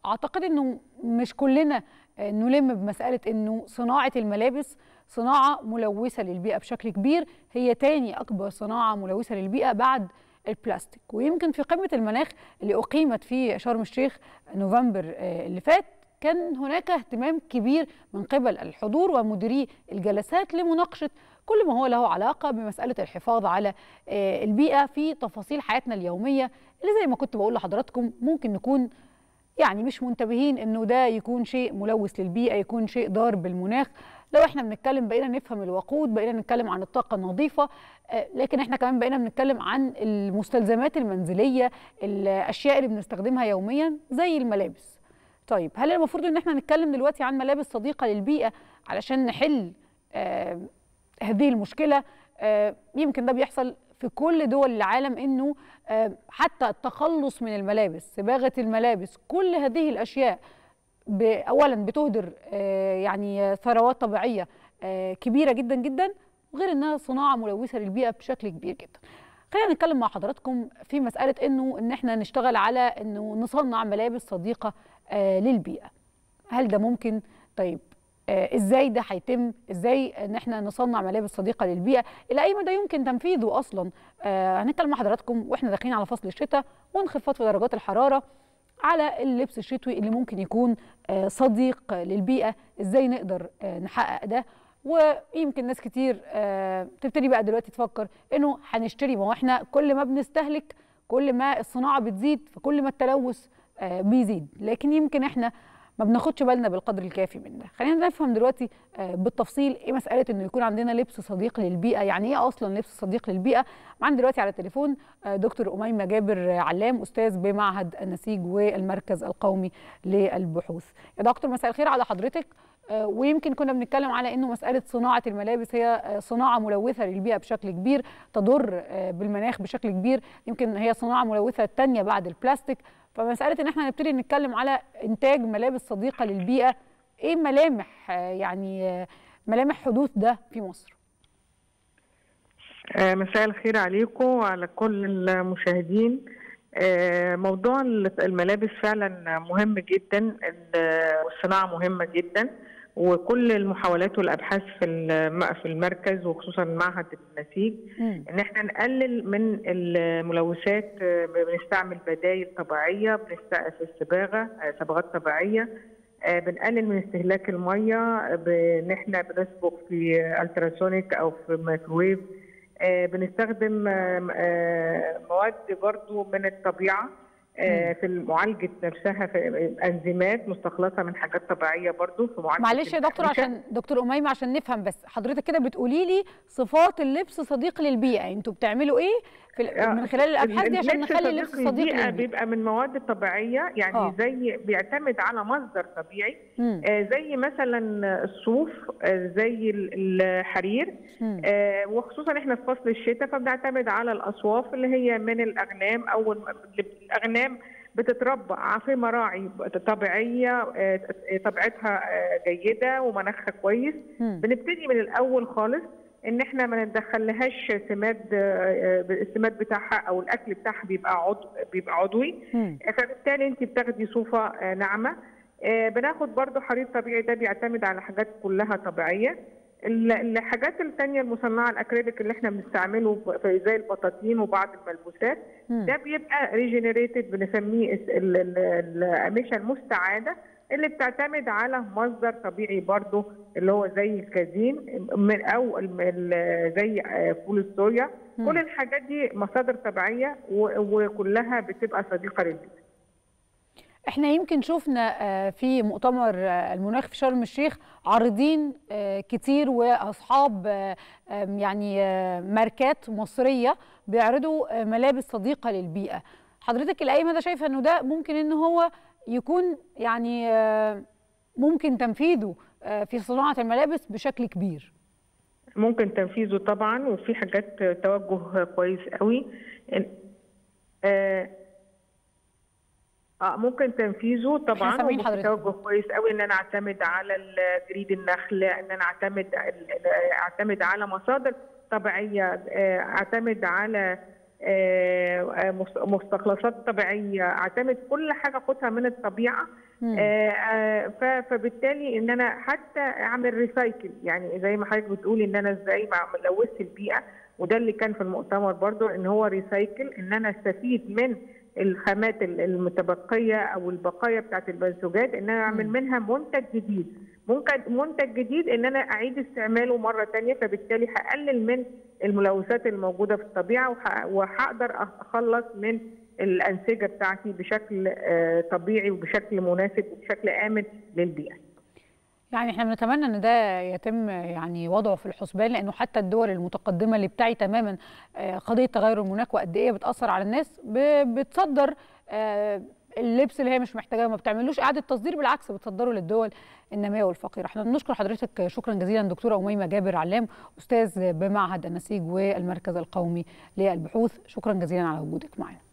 اعتقد انه مش كلنا نلم بمساله انه صناعه الملابس صناعه ملوثه للبيئه بشكل كبير هي تاني اكبر صناعه ملوثه للبيئه بعد البلاستيك ويمكن في قمه المناخ اللي اقيمت في شرم الشيخ نوفمبر اللي فات كان هناك اهتمام كبير من قبل الحضور ومديري الجلسات لمناقشه كل ما هو له علاقه بمساله الحفاظ على البيئه في تفاصيل حياتنا اليوميه اللي زي ما كنت بقول لحضراتكم ممكن نكون يعني مش منتبهين انه ده يكون شيء ملوث للبيئه يكون شيء ضار بالمناخ لو احنا بنتكلم بقينا نفهم الوقود بقينا نتكلم عن الطاقه النظيفه لكن احنا كمان بقينا بنتكلم عن المستلزمات المنزليه الاشياء اللي بنستخدمها يوميا زي الملابس طيب هل المفروض ان احنا نتكلم دلوقتي عن ملابس صديقه للبيئه علشان نحل آه هذه المشكله آه يمكن ده بيحصل في كل دول العالم انه آه حتى التخلص من الملابس صباغه الملابس كل هذه الاشياء اولا بتهدر يعني ثروات طبيعيه كبيره جدا جدا وغير انها صناعه ملوثه للبيئه بشكل كبير جدا خلينا نتكلم مع حضراتكم في مساله انه ان احنا نشتغل على انه نصنع ملابس صديقه للبيئه هل ده ممكن طيب آه ازاي ده هيتم ازاي ان احنا نصنع ملابس صديقه للبيئه الى اي مدى يمكن تنفيذه اصلا آه هنتكلم مع حضراتكم واحنا داخلين على فصل الشتاء وانخفاض في درجات الحراره على اللبس الشتوي اللي ممكن يكون آه صديق للبيئه ازاي نقدر نحقق ده ويمكن ناس كتير تبتدي بقى دلوقتي تفكر انه هنشتري ما هو احنا كل ما بنستهلك كل ما الصناعه بتزيد فكل ما التلوث بيزيد لكن يمكن احنا ما بناخدش بالنا بالقدر الكافي من ده خلينا نفهم دلوقتي بالتفصيل ايه مساله انه يكون عندنا لبس صديق للبيئه يعني ايه اصلا لبس صديق للبيئه معانا دلوقتي على التليفون دكتور اميمه جابر علام استاذ بمعهد النسيج والمركز القومي للبحوث يا دكتور مساء الخير على حضرتك ويمكن كنا بنتكلم على انه مساله صناعه الملابس هي صناعه ملوثه للبيئه بشكل كبير تضر بالمناخ بشكل كبير يمكن هي صناعه ملوثه الثانيه بعد البلاستيك فمساله ان احنا نبتدي نتكلم على انتاج ملابس صديقه للبيئه ايه ملامح يعني ملامح حدوث ده في مصر مساء الخير عليكم وعلى كل المشاهدين موضوع الملابس فعلا مهم جدا والصناعه مهمه جدا وكل المحاولات والابحاث في في المركز وخصوصا معهد النسيج ان احنا نقلل من الملوثات بنستعمل بدائل طبيعيه في الصباغه صبغات طبيعيه بنقلل من استهلاك الميه بان احنا بنسبغ في التراسونيك او في مايكرويف بنستخدم مواد برضو من الطبيعه في معالجه نفسها في انزيمات مستخلصه من حاجات طبيعيه برضو في معالجه معلش يا دكتور عشان دكتور اميمه عشان نفهم بس حضرتك كده بتقولي لي صفات اللبس صديق للبيئه انتوا بتعملوا ايه في من خلال الابحاث دي عشان نخلي اللبس صديق للبيئه بيبقى من مواد طبيعيه يعني أوه. زي بيعتمد على مصدر طبيعي آه زي مثلا الصوف آه زي الحرير آه وخصوصا احنا في فصل الشتاء فبنعتمد على الاصواف اللي هي من الاغنام او الاغنام بتتربى في مراعي طبيعيه طبيعتها جيده ومناخها كويس بنبتدي من الاول خالص ان احنا ما ندخلهاش سماد السماد بتاعها او الاكل بتاعها بيبقى عضو بيبقى عضوي فبالتالي انت بتاخدي صوفه ناعمه بناخد برضو حرير طبيعي ده بيعتمد على حاجات كلها طبيعيه الحاجات الثانيه المصنعه الاكريليك اللي احنا بنستعمله زي البطاطين وبعض الملبوسات ده بيبقى ريجنريتد بنسميه القماشه المستعاده اللي بتعتمد على مصدر طبيعي برضو اللي هو زي الكازين من او زي فول الصويا كل الحاجات دي مصادر طبيعيه وكلها بتبقى صديقه للبيئه احنا يمكن شفنا في مؤتمر المناخ في شرم الشيخ عارضين كتير واصحاب يعني ماركات مصريه بيعرضوا ملابس صديقه للبيئه حضرتك لاي مدى شايفه انه ده ممكن ان هو يكون يعني ممكن تنفيذه في صناعه الملابس بشكل كبير ممكن تنفيذه طبعا وفي حاجات توجه كويس قوي اه ممكن تنفيذه طبعا وممكن توجه كويس قوي ان انا اعتمد على جريد النخل ان انا اعتمد اعتمد على مصادر طبيعيه اعتمد على مستخلصات طبيعيه اعتمد كل حاجه اخدها من الطبيعه فبالتالي ان انا حتى اعمل ريسايكل يعني زي ما حضرتك بتقولي ان انا ازاي ما لوثت البيئه وده اللي كان في المؤتمر برضو ان هو ريسايكل ان انا استفيد من الخامات المتبقيه او البقايا بتاعت البنسوجات ان انا اعمل منها منتج جديد ممكن منتج جديد ان انا اعيد استعماله مره ثانيه فبالتالي هقلل من الملوثات الموجوده في الطبيعه وهقدر اتخلص من الانسجه بتاعتي بشكل طبيعي وبشكل مناسب وبشكل امن للبيئه. يعني احنا بنتمنى ان ده يتم يعني وضعه في الحسبان لانه حتى الدول المتقدمه اللي بتعي تماما قضيه تغير المناخ وقد ايه بتاثر على الناس بتصدر اللبس اللي هي مش محتاجاه ما بتعملوش اعاده تصدير بالعكس بتصدره للدول الناميه والفقيره احنا بنشكر حضرتك شكرا جزيلا دكتوره اميمه جابر علام استاذ بمعهد النسيج والمركز القومي للبحوث شكرا جزيلا على وجودك معنا